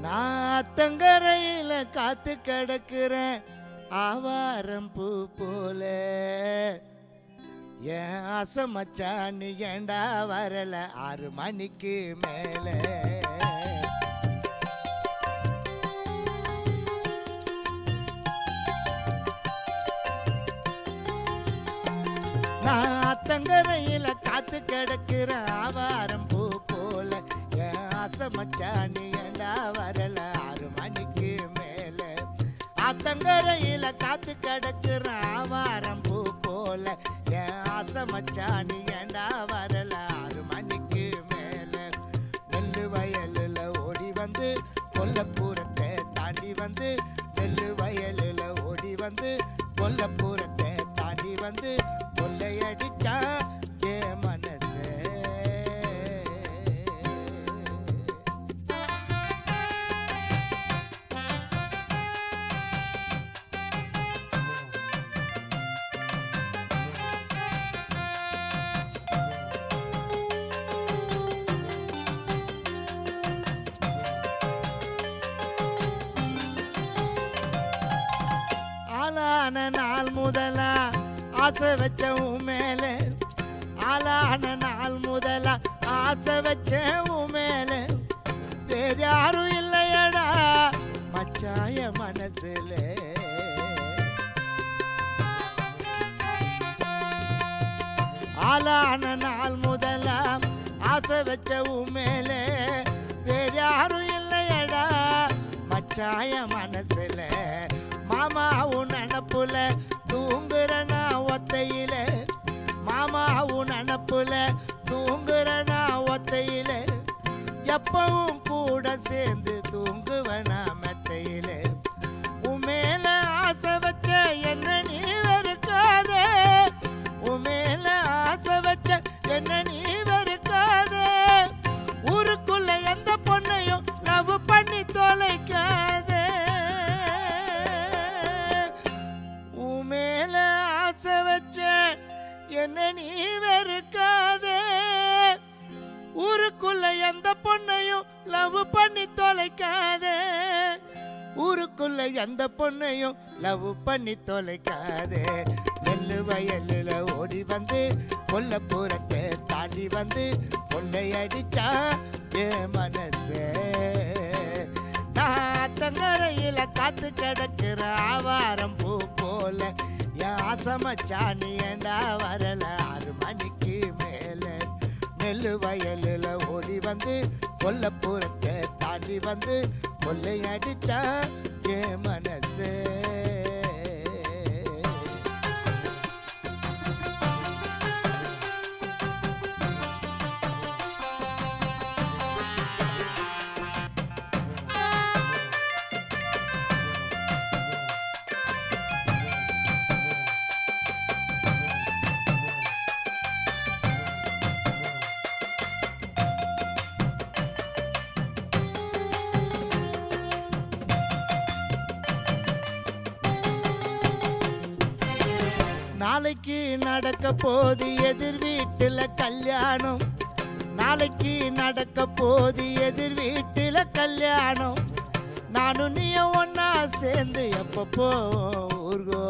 நான் அத்தங்கரையில காத்து கிடக்கிறேன் ஆவாரம் பூ போல என் ஆசை மச்சான் நீ ஏண்டா வரல ஆறு மணிக்கு மேலே நான் அத்தங்கரையில காத்து கிடக்கிற ஆவாரம் பூ போல என் ஆசை மச்சான் நீ ஏண்டா வரல ஆறு மணிக்கு மேல அத்தங்கரையில காத்து கிடக்கிற ஆவாரம் பூ போல என் ஆசை மச்சான் நீ ஏண்டா வரல ஆறு மணிக்கு மேல நெல்லு வயலில் ஓடி வந்து கொல்லப்புறத்தை தாண்டி வந்து நெல்லு வயலில் ஓடி வந்து கொல்லப்புறத்தை தாண்டி வந்து கொள்ளையடிச்சா ஏ மனசே ஆளான நாள் முதலா ஆசை வச்ச உன் மேலே ஆளான நாள் முதலா ஆசை வச்ச உன் மேலே வேற யாரும் இல்லையடா மச்சாய மனசுல ஆளான நாள் முதலா ஆசை வச்ச உன் மேலே வேற யாரும் இல்லையடா மச்சாய மனசுல மாமா உன் நினப்புல தூங்குறனா ஒத்தையில மாமா உன் நினப்புல தூங்குறனா ஒத்தையில எப்பவும் கூட சேர்ந்து தூங்குவனா மெத்தையில உன் மேல ஆசை வச்ச என்ன நீ வெறுக்காதே உன் மேல ஆசை வச்ச என்ன நீ வெறுக்காதே ஊருக்குள்ள எந்த பொண்ணையும் லவ் பண்ணி தொலைக்காதே உன் மேல ஆசை வச்ச என்ன நீ வெறுக்காதே ஊருக்குள்ள எந்த பொண்ணையும் லவ் பண்ணி தொலைக்காதே ஊருக்குள்ள எந்த பொண்ணையும் லவ் பண்ணி தொலைக்காதே நெல்லு வயலில் ஓடி வந்து கொல்லப்புறத்தை தாண்டி வந்து கொள்ளையடிச்சா ஏ மனசே நான் தங்கரையில காத்து கிடக்கிற ஆவாரம் பூ போல என் ஆசமச்சாணி ஏண்டா வரல ஆறு மணிக்கு மேல நெல்லு வயலில் ஓடி வந்து கொல்லப்புறத்தை தாண்டி வந்து கொள்ளையடிச்சா என் மனசே நாளைக்கு நடக்க போது எதிர் வீட்டுல கல்யாணம் நாளைக்கு நடக்க போது எதிர் வீட்டுல கல்யாணம் நானும் நீயும் ஒன்னா சேர்ந்து எப்பப்போ ஊர்கோ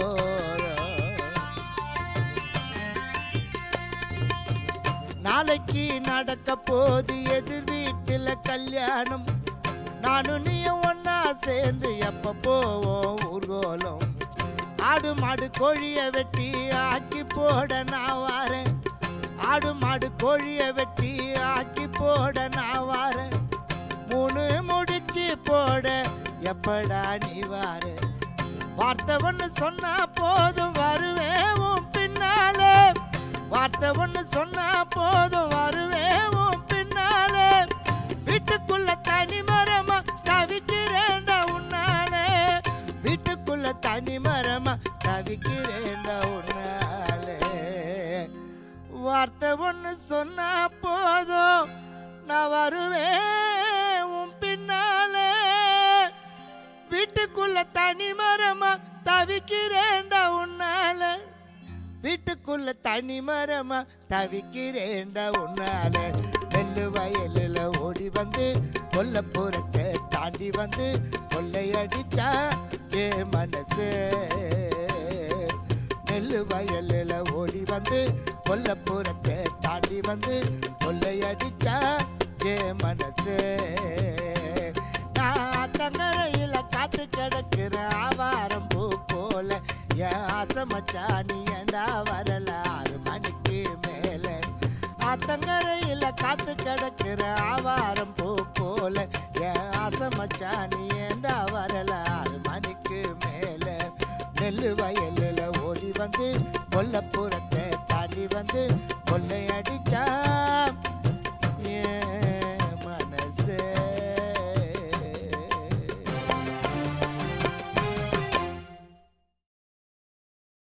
நாளைக்கு நடக்க போது எதிர் வீட்டுல கல்யாணம் நானும் நீயும் ஒன்னா சேர்ந்து எப்ப போவோம் ஊர்கோலம் ஆடு மாடு கோழிய வெட்டி ஆக்கி போட நான் வாரேன் ஆடு மாடு கோழிய வெட்டி ஆக்கி போட நான் வாரேன் மூணு முடிச்சு போட எப்படா நீ வாரு வார்த்தை ஒன்று சொன்னா போதும் வருவேன் உன் பின்னாலே வார்த்தை ஒன்று சொன்னா போதும் வருவேன் உன் பின்னாலே வீட்டுக்குள்ள தனி மரமா தவிக்கிறேன்டா உன்னாலே வீட்டுக்குள்ள தனி மரமா தவிக்கிறேன்டா உன்னாலே வார்த்தை ஒன்று சொன்னா போதும் நான் வருவேன் உன் பின்னாலே வீட்டுக்குள்ள தனி மரமா தவிக்கிறேன்டா உன்னால வீட்டுக்குள்ள தனி மரமா தவிக்கிறேன்டா உன்னால நெல்லு வயலில் ஓடி வந்து கொல்லப்புறத்தை தாண்டி வந்து கொள்ளையடிச்சா ஏ மனசு நெல்லு வயலில் ஓடி வந்து கொல்லப்புறத்தை தாண்டி வந்து கொள்ளையடிச்சா ஏ மனசு நான் தங்கரையில் காத்து கிடக்கிற ஆவாரம் பூ போல என் ஆசை மச்சான் நீ ஏண்டா வரல ஆறு மணிக்கு மேலே ஆத்தங்கரையில் காத்து கிடக்கிற ஆவாரம் பூ போல என் ஆசை மச்சான் நீ ஏண்டா வரல ஆறு மணிக்கு மேலே நெல்லு வயலில் ஓடி வந்து கொல்லப்புறத்தை தாண்டி வந்து கொள்ளையடிச்சா